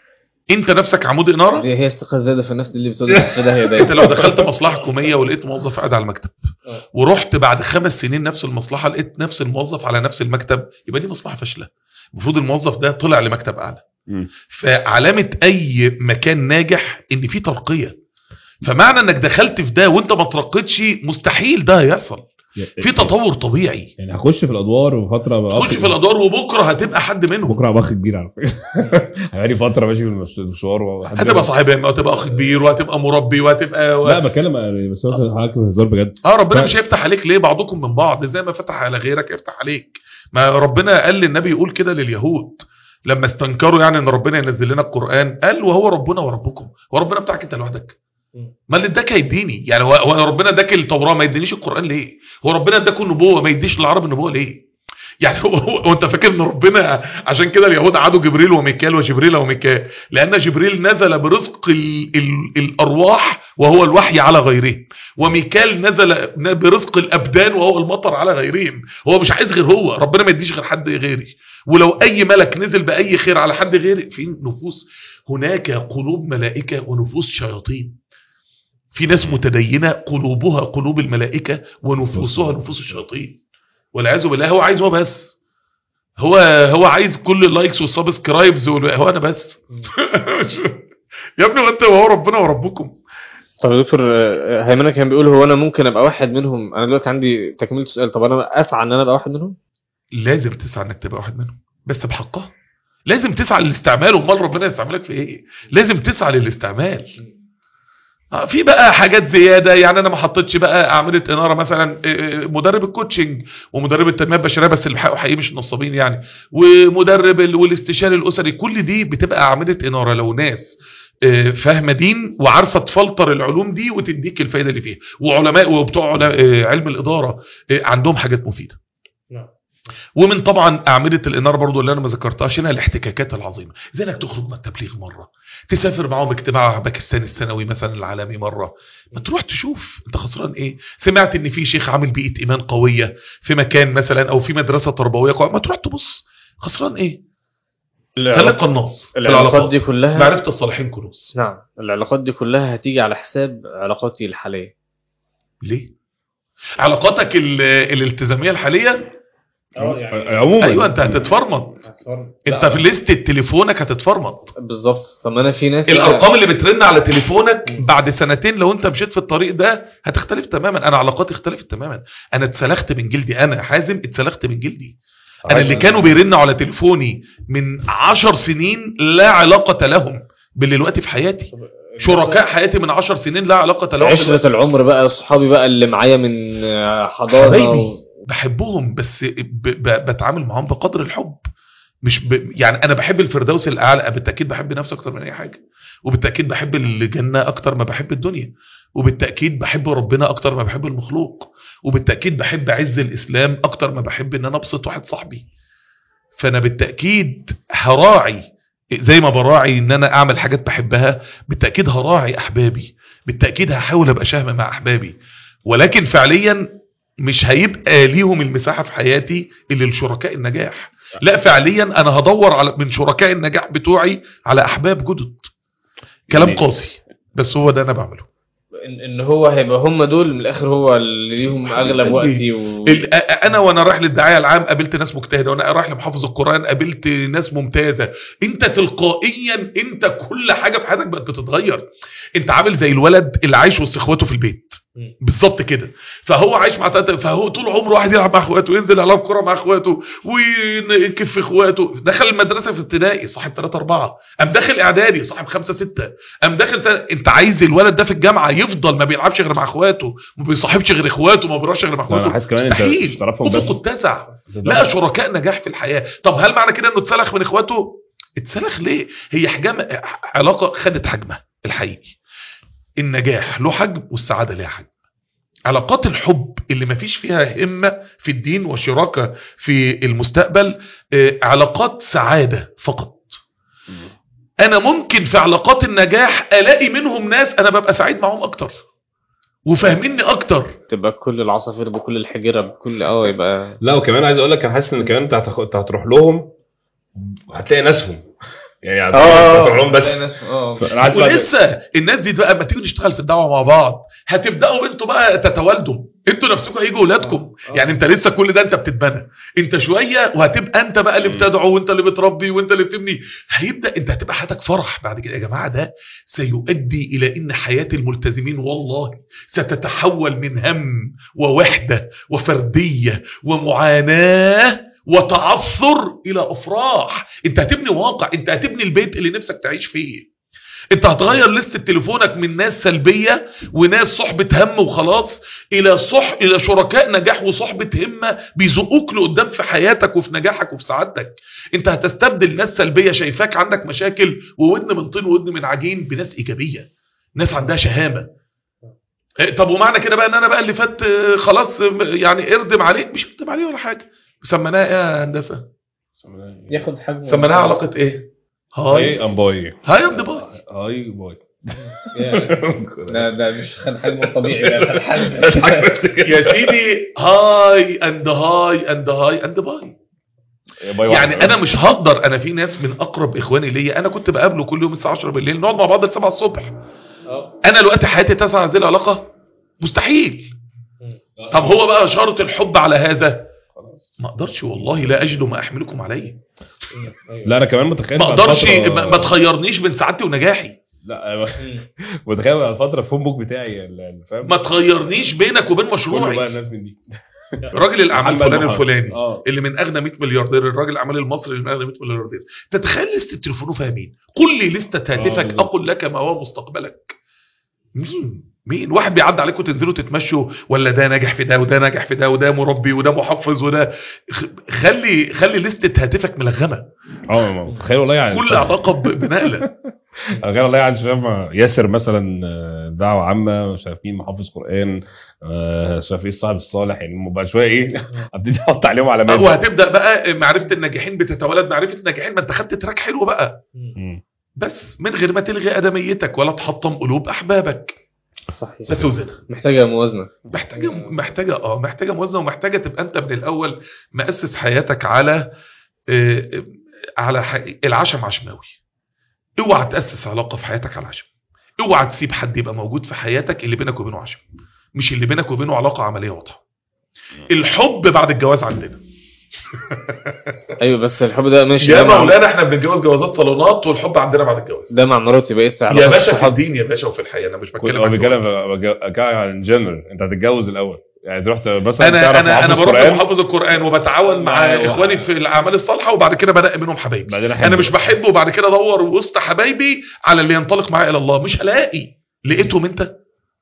انت نفسك عمود اناره دي هي الثقه الزايده في الناس دي اللي بتودي في ده هي انت ده لو دخلت مصلحه حكوميه ولقيت موظف قاعد على المكتب اه. ورحت بعد خمس سنين نفس المصلحه لقيت نفس الموظف على نفس المكتب يبقى دي مصلحه فاشله المفروض الموظف ده طلع لمكتب اعلى مم. فعلامه اي مكان ناجح ان في ترقيه فمعنى انك دخلت في ده وانت ما ترقيتش مستحيل ده هيحصل في تطور طبيعي يعني هخش في الادوار وفتره بقى تخش في الادوار وبكره هتبقى حد منهم بكره هبقى اخ كبير على فكره هيبقى لي فتره ماشي في المشوار وحد هتبقى صاحب علم وهتبقى اخ كبير وهتبقى مربي وهتبقى و... لا بتكلم بس هو حضرتك هزار بجد اه ربنا ف- مش هيفتح عليك ليه بعضكم من بعض زي ما فتح على غيرك يفتح عليك ما ربنا قال للنبي يقول كده لليهود لما استنكروا يعني ان ربنا ينزل لنا القران قال وهو ربنا وربكم هو ربنا بتاعك انت لوحدك ما اللي اداك هيديني يعني هو هو ربنا اداك التوراه ما يدينيش القران ليه هو ربنا اداك النبوه ما يديش للعرب النبوه ليه يعني هو, هو, هو انت فاكر ان ربنا عشان كده اليهود عادوا جبريل وميكال وجبريل وميكال لان جبريل نزل برزق ال ال الارواح وهو الوحي على غيرهم وميكال نزل برزق الابدان وهو المطر على غيرهم هو مش عايز غير هو ربنا ما يديش غير حد غيري ولو اي ملك نزل باي خير على حد غيري في نفوس هناك قلوب ملائكه ونفوس شياطين في ناس متدينه قلوبها قلوب الملائكه ونفوسها نفوس الشياطين والعياذ بالله هو عايز هو بس هو هو عايز كل اللايكس والسبسكرايبز وال- هو انا بس يا ابني وانت وهو ربنا وربكم طب يا دكتور آه، هيمنه كان بيقول هو انا ممكن ابقى واحد منهم انا دلوقتي عندي تكمله سؤال طب انا اسعى ان انا ابقى واحد منهم لازم تسعى انك تبقى واحد منهم بس بحقها لازم تسعى للاستعمال امال ربنا يستعملك في ايه لازم تسعى للاستعمال آه، في بقى حاجات زياده يعني انا ما حطيتش بقى اعمده اناره مثلا آه، آه، مدرب الكوتشنج ومدرب التنميه البشريه بس اللي حقيقي حقيقي مش نصابين يعني ومدرب ال- والاستشاري الاسري كل دي بتبقى اعمده اناره لو ناس آه، فاهمه دين وعارفه تفلتر العلوم دي وتديك الفايده اللي فيها وعلماء وبتوع علا- آه، علم الاداره آه، عندهم حاجات مفيده نعم. ومن طبعا اعمده الاناره برضو اللي انا ما ذكرتهاش هنا الاحتكاكات العظيمه زي انك تخرج من التبليغ مره تسافر معاهم اجتماع باكستان السنوي مثلا العالمي مره ما تروح تشوف انت خسران ايه سمعت ان في شيخ عامل بيئه ايمان قويه في مكان مثلا او في مدرسه تربويه قويه ما تروح تبص خسران ايه خليك قناص في العلاقات دي كلها معرفه الصالحين كنوز نعم العلاقات دي كلها هتيجي على حساب علاقاتي الحاليه ليه علاقاتك ال- الالتزاميه الحاليه عموما ايوه انت هتتفرمط انت في ليست تليفونك هتتفرمط بالظبط طب ما انا في ناس الارقام اللي بترن على تليفونك بعد سنتين لو انت مشيت في الطريق ده هتختلف تماما انا علاقاتي اختلفت تماما انا اتسلخت من جلدي انا حازم اتسلخت من جلدي انا اللي كانوا بيرنوا على تليفوني من عشر سنين لا علاقة لهم باللي دلوقتي في حياتي شركاء حياتي من عشر سنين لا علاقة لهم دلوقتي. عشرة العمر بقى صحابي بقى اللي معايا من آه، حضانه حبايبي و... بحبهم بس ب... ب... بتعامل معاهم بقدر الحب مش ب... يعني انا بحب الفردوس الاعلى بالتاكيد بحب نفسي اكتر من اي حاجه وبالتاكيد بحب الجنه اكتر ما بحب الدنيا وبالتاكيد بحب ربنا اكتر ما بحب المخلوق وبالتاكيد بحب عز الاسلام اكتر ما بحب ان انا ابسط واحد صاحبي فانا بالتاكيد هراعي زي ما براعي ان انا اعمل حاجات بحبها بالتاكيد هراعي احبابي بالتاكيد هحاول ابقى شهم مع احبابي ولكن فعليا مش هيبقى ليهم المساحه في حياتي اللي لشركاء النجاح لا فعليا انا هدور على من شركاء النجاح بتوعي على احباب جدد كلام يعني- قاسي بس هو ده انا بعمله ان إن هو هيبقى هم دول من الاخر هو اللي ليهم اغلب حبيبي. وقتي و... ال- أ- انا وانا رايح للدعايه العام قابلت ناس مجتهده وانا رايح لمحافظ القران قابلت ناس ممتازه انت تلقائيا انت كل حاجه في حياتك بقت بتتغير انت عامل زي الولد اللي عايش وسط اخواته في البيت مم. بالظبط كده فهو عايش مع تلاتة فهو طول عمره عايز يلعب مع اخواته وينزل يلعب كوره مع اخواته ويكف في اخواته دخل المدرسه في ابتدائي صاحب 3 4 قام داخل اعدادي صاحب 5 6 قام داخل سنة. انت عايز الولد ده في الجامعه يفضل ما بيلعبش غير مع اخواته ما بيصاحبش غير اخواته ما بيروحش غير مع لا، أنا اخواته حاسس كمان أنت مستحيل مش تعرفهم بس. افقه اتسع لقى شركاء نجاح في الحياه طب هل معنى كده انه اتسلخ من اخواته اتسلخ ليه هي حجم علاقه خدت حجمها الحقيقي النجاح له حجم والسعاده ليها حجم علاقات الحب اللي مفيش فيها همة في الدين وشراكة في المستقبل آه، علاقات سعادة فقط أنا ممكن في علاقات النجاح ألاقي منهم ناس أنا ببقى سعيد معهم أكتر وفاهميني أكتر تبقى كل العصافير بكل الحجره بكل اه يبقى لا وكمان عايز اقول لك انا حاسس ان كمان انت هتاخد- انت هتروح لهم هتلاقي ناسهم يعني على اه العلوم بس تلاقي ناس- اه انا عايز بعد- ولسه الناس دي بقى لما تيجوا نشتغل في الدعوه مع بعض هتبداوا انتوا بقى تتوالدوا انتوا نفسكم هيجوا اولادكم يعني انت لسه كل ده انت بتتبنى انت شويه وهتبقى انت بقى اللي مم. بتدعو وانت اللي بتربي وانت اللي بتبني هيبدا انت هتبقى حياتك فرح بعد كده يا جماعه ده سيؤدي الى ان حياه الملتزمين والله ستتحول من هم ووحده وفرديه ومعاناه وتعثر الى افراح انت هتبني واقع انت هتبني البيت اللي نفسك تعيش فيه انت هتغير لستة تليفونك من ناس سلبية وناس صحبة هم وخلاص الى صح الى شركاء نجاح وصحبة همة بيزقوك لقدام في حياتك وفي نجاحك وفي سعادتك انت هتستبدل ناس سلبية شايفاك عندك مشاكل وودن من طين وودن من عجين بناس ايجابية ناس عندها شهامة اه، طب ومعنى كده بقى ان انا بقى اللي فات اه، خلاص اه، يعني اردم عليه مش اردم عليه ولا حاجة سميناها ايه يا هندسة ياخد حجم سميناها علاقة ايه هاي هاي ام باي هاي اند باي هاي باي ده ده مش خد حجمه الطبيعي ده خد حجم يا سيدي هاي اند هاي اند هاي اند باي يعني انا مش هقدر انا في ناس من اقرب اخواني ليا انا كنت بقابله كل يوم الساعه 10 بالليل نقعد مع بعض ل 7 الصبح انا دلوقتي حياتي تسع هذه العلاقه مستحيل طب هو بقى شرط الحب على هذا ما اقدرش والله لا اجد ما احملكم عليه لا انا كمان متخيل ما بعد اقدرش فترة- ما ما تخيرني بين سعادتي ونجاحي لا متخيل على الفتره الفون بوك بتاعي اللي فاهم ما تخيرنيش بينك وبين كله بقى مشروعي الناس من دي راجل الاعمال محمد فلان محمد. الفلاني اه اللي من اغنى 100 ملياردير الراجل الاعمال المصري اللي من اغنى 100 ملياردير تتخيل لستة تليفونه فيها مين قل لي لستة هاتفك بالظبط. اقول لك ما هو مستقبلك مين مين واحد بيعدي عليكم تنزلوا تتمشوا ولا ده ناجح في ده وده ناجح في ده وده مربي وده محفظ وده خ- خلي خلي لستة هاتفك ملغمه اه ما- تخيل والله يعني كل علاقه ب- بنقله تخيل والله يعني شايف ياسر مثلا آه، دعوه عامه مش عارف مين محافظ قران آه، مش عارف ايه الصاحب الصالح يعني هم بقى شويه ايه ابتدي احط عليهم علامات وهتبدا بقى معرفه الناجحين بتتولد معرفه الناجحين ما انت خدت تراك حلو بقى مم. بس من غير ما تلغي ادميتك ولا تحطم قلوب احبابك صحيح بس وزنها محتاجه موازنه محتاجه محتاجه اه محتاجه موازنه ومحتاجه تبقى انت من الاول مؤسس حياتك على آه، آه، على ح- العشم عشماوي اوعى تاسس علاقه في حياتك على عشم اوعى تسيب حد يبقى موجود في حياتك اللي بينك وبينه عشم مش اللي بينك وبينه علاقه عمليه واضحه الحب بعد الجواز عندنا ايوه بس الحب ده ماشي يا ده مع- مولانا احنا بنتجوز جوازات صالونات والحب عندنا بعد الجواز ده مع مراتي بقيت يا علاقة باشا في صحاب. الدين يا باشا وفي الحياه انا مش كنت بتكلم هو عن بيتكلم الجواز. بيتكلم عن جنرال انت هتتجوز الاول يعني رحت مثلا انا تعرف انا انا محافظ بروح قرآن، لمحافظ القران وبتعاون مع أيوة. اخواني في الاعمال الصالحه وبعد كده بنقي منهم حبايبي بعدين أحب. انا مش بحبه وبعد كده ادور وسط حبايبي على اللي ينطلق معايا الى الله مش هلاقي لقيتهم انت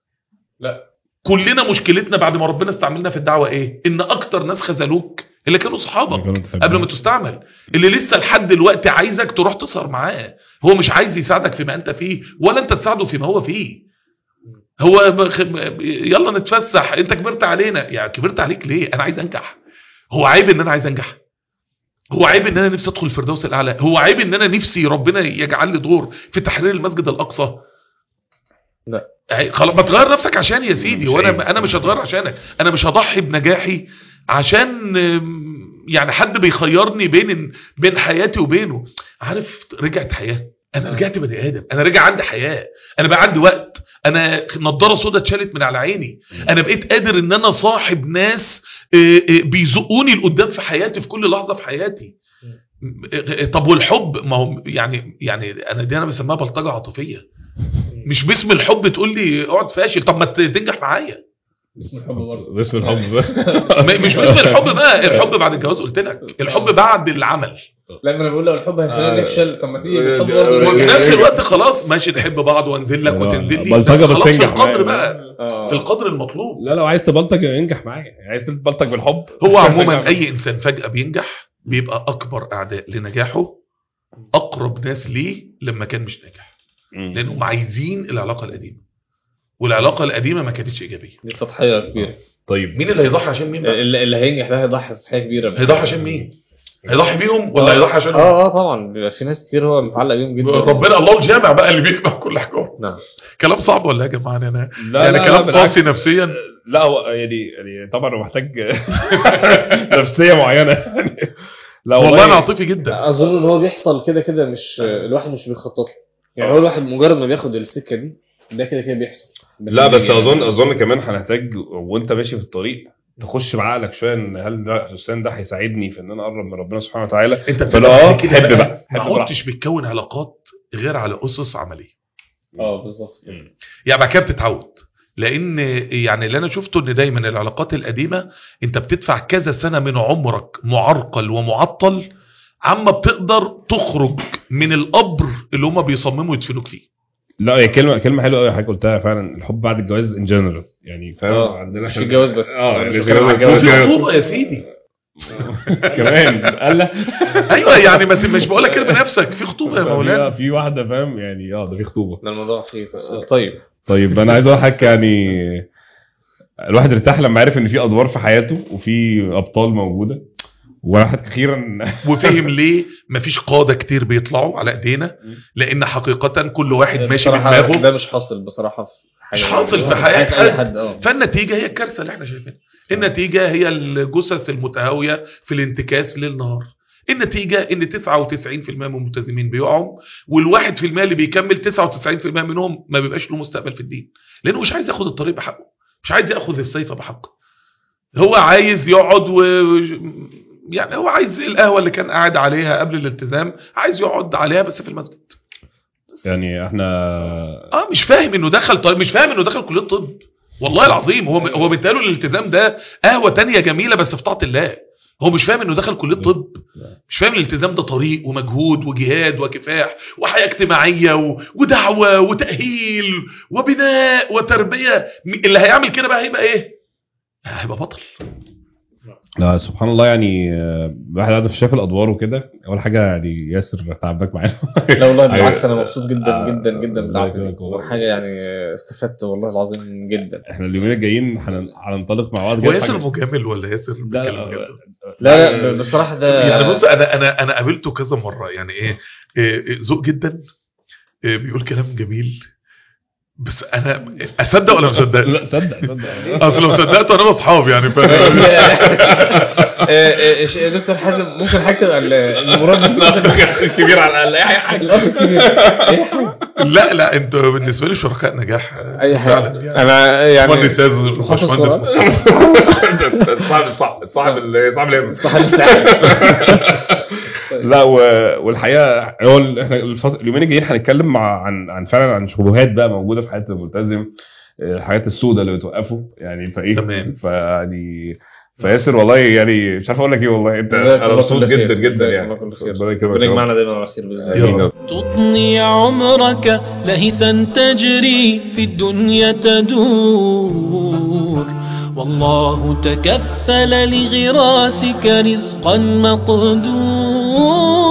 لا. كلنا مشكلتنا بعد ما ربنا استعملنا في الدعوه ايه ان اكتر ناس خذلوك اللي كانوا صحابك كانوا بتحبهم. قبل ما تستعمل اللي لسه لحد دلوقتي عايزك تروح تسهر معاه هو مش عايز يساعدك فيما انت فيه ولا انت تساعده فيما هو فيه هو بخ... يلا نتفسح انت كبرت علينا يعني كبرت عليك ليه انا عايز انجح هو عيب ان انا عايز انجح هو عيب ان انا نفسي ادخل الفردوس الاعلى هو عيب ان انا نفسي ربنا يجعل لي دور في تحرير المسجد الاقصى لا. عي- خلاص ما تغير نفسك عشان يا سيدي مش عيب. وانا انا مش هتغير عشانك انا مش هضحي بنجاحي عشان أم، يعني حد بيخيرني بين بين حياتي وبينه عارف رجعت حياه انا رجعت بني ادم انا رجع عندي حياه انا بقى عندي وقت انا نضاره سودا اتشالت من على عيني انا بقيت قادر ان انا صاحب ناس آه، آه، بيزقوني لقدام في حياتي في كل لحظه في حياتي آه، طب والحب ما هو يعني يعني انا دي انا بسميها بلطجه عاطفيه مش باسم الحب تقول لي اقعد فاشل طب ما تنجح معايا اسم الحب برضه باسم الحب م- مش باسم الحب بقى الحب بعد الجواز قلت لك الحب بعد العمل لا ما انا بقول لو الحب هيخلينا آه. نفشل طب ما تيجي آه، بالحب آه، برضه وفي نفس الوقت خلاص ماشي نحب بعض وانزل لك لا، وتنزل لي بلطجة بس خلاص في تنجح القدر معايا. بقى آه. في القدر المطلوب لا لو عايز تبلطج انجح معايا عايز تبلطج بالحب هو عموما اي انسان فجأة بينجح بيبقى اكبر اعداء لنجاحه اقرب ناس ليه لما كان مش ناجح مم. لانهم عايزين العلاقة القديمة والعلاقة القديمة ما كانتش ايجابية دي تضحيه كبيره طيب مين اللي هيضحي عشان مين بقى؟ اللي, اللي هينجح ده هيضحي تضحيه كبيره هيضحي عشان مين هيضحي بيهم ولا آه. هيضحي عشان اه اه طبعا بيبقى في ناس كتير هو متعلق بيهم جدا ربنا الله الجامع بقى اللي بيجمع كل حاجه نعم كلام صعب ولا يا جماعه انا لا يعني لا كلام لا بالعكس. قاسي نفسيا لا هو يعني يعني طبعا هو محتاج نفسيه معينه لا والله انا عاطفي جدا اظن ان هو بيحصل كده كده مش الواحد مش بيخطط له يعني هو الواحد مجرد ما بياخد السكه دي ده كده كده بيحصل ده لا كده بس يعني. اظن اظن كمان هنحتاج وانت ماشي في الطريق تخش بعقلك شويه ان هل ده حسين ده هيساعدني في ان انا اقرب من ربنا سبحانه وتعالى انت فلا اه بتبقى كده حب بقى بقى ما حب براحتك. كنتش بتكون علاقات غير على اسس عمليه اه بالظبط كده يعني بعد كده بتتعود لان يعني اللي انا شفته ان دايما العلاقات القديمه انت بتدفع كذا سنه من عمرك معرقل ومعطل عما بتقدر تخرج من القبر اللي هم بيصمموا يدفنوك فيه لا هي كلمه كلمه حلوه قوي حضرتك قلتها فعلا الحب بعد الجواز ان جنرال يعني فاهم اه عندنا مش إحنا- الجواز بس اه مش يعني بتكلم على الجواز- الجواز. وفي خطوبه يا سيدي كمان قال لك ايوه يعني ما ت- مش بقول لك ارمي نفسك في خطوبه يا مولانا في واحده فاهم يعني اه ده في خطوبه ده الموضوع فيه تفصيل طيب طيب انا عايز اقول لك يعني الواحد ارتاح لما عرف ان في ادوار في حياته وفي ابطال موجوده وواحد اخيرا وفهم ليه مفيش قاده كتير بيطلعوا على ايدينا لان حقيقه كل واحد ماشي بصراحة بدماغه ده مش حاصل بصراحه في حاجه مش حاصل في حياة اي حد. حد اه فالنتيجه هي الكارثه اللي احنا شايفينها النتيجه هي الجثث المتهاويه في الانتكاس ليل نهار النتيجه ان 99% من الملتزمين بيقعوا وال1% اللي بيكمل 99% منهم ما بيبقاش له مستقبل في الدين لانه مش عايز ياخد الطريق بحقه مش عايز ياخذ السيف بحقه هو عايز يقعد و يعني هو عايز القهوه اللي كان قاعد عليها قبل الالتزام عايز يقعد عليها بس في المسجد يعني احنا اه مش فاهم انه دخل طيب مش فاهم انه دخل كليه طب والله العظيم هو هو بيتقالوا الالتزام ده قهوه تانية جميله بس في طاعه الله هو مش فاهم انه دخل كليه طب مش فاهم الالتزام ده طريق ومجهود وجهاد وكفاح وحياه اجتماعيه و... ودعوه وتاهيل وبناء وتربيه م- اللي هيعمل كده بقى هيبقى ايه هيبقى بطل لا سبحان الله يعني آه، الواحد قاعد في شاف الادوار وكده اول حاجه يعني ياسر تعبك معانا لا والله بالعكس انا مبسوط جدا آه، جدا جدا الله بالعافيه يكرمك والله. حاجه يعني استفدت والله العظيم جدا احنا اليومين الجايين هن- هننطلق مع بعض هو كده ياسر حاجة- مجامل ولا ياسر لا بيتكلم كده؟ لا لا ب- بصراحه ده يعني بص انا انا انا قابلته كذا مره يعني ايه إيه، إيه، ذوق جدا إيه، بيقول كلام جميل بس انا اصدق ولا ما اصدقش لا صدق صدق اصل لو صدقت انا اصحاب يعني ف... آه، آه، ش- دكتور حازم ممكن حاجه تبقى ال- المراد كبير على الاقل اي حاجه الأخ الكبير. اي حاجه لا لا انتوا بالنسبه لي شركاء نجاح اي فعلا حاجه يعني. انا يعني مهندس ياسر محافظ باشمهندس سؤال. مصطفى صعب صعب صعب صعب الهمس صح الاستعانة. لا و... والحقيقه هو ال- احنا الفت... اليومين الجايين هنتكلم مع عن عن فعلا عن شبهات بقى موجوده في حياه الملتزم آه، الحاجات السوداء اللي بتوقفه يعني فايه تمام. فيعني فياسر والله يعني مش عارف اقول لك ايه والله انت جزاك انا الله مبسوط كل خير. جدا جدا جزاك يعني الله كل خير. ربنا يكرمك ربنا يا رب. يجمعنا دايما على خير باذن آمين. الله تطني عمرك لهثا تجري في الدنيا تدور والله تكفل لغراسك رزقا مقدور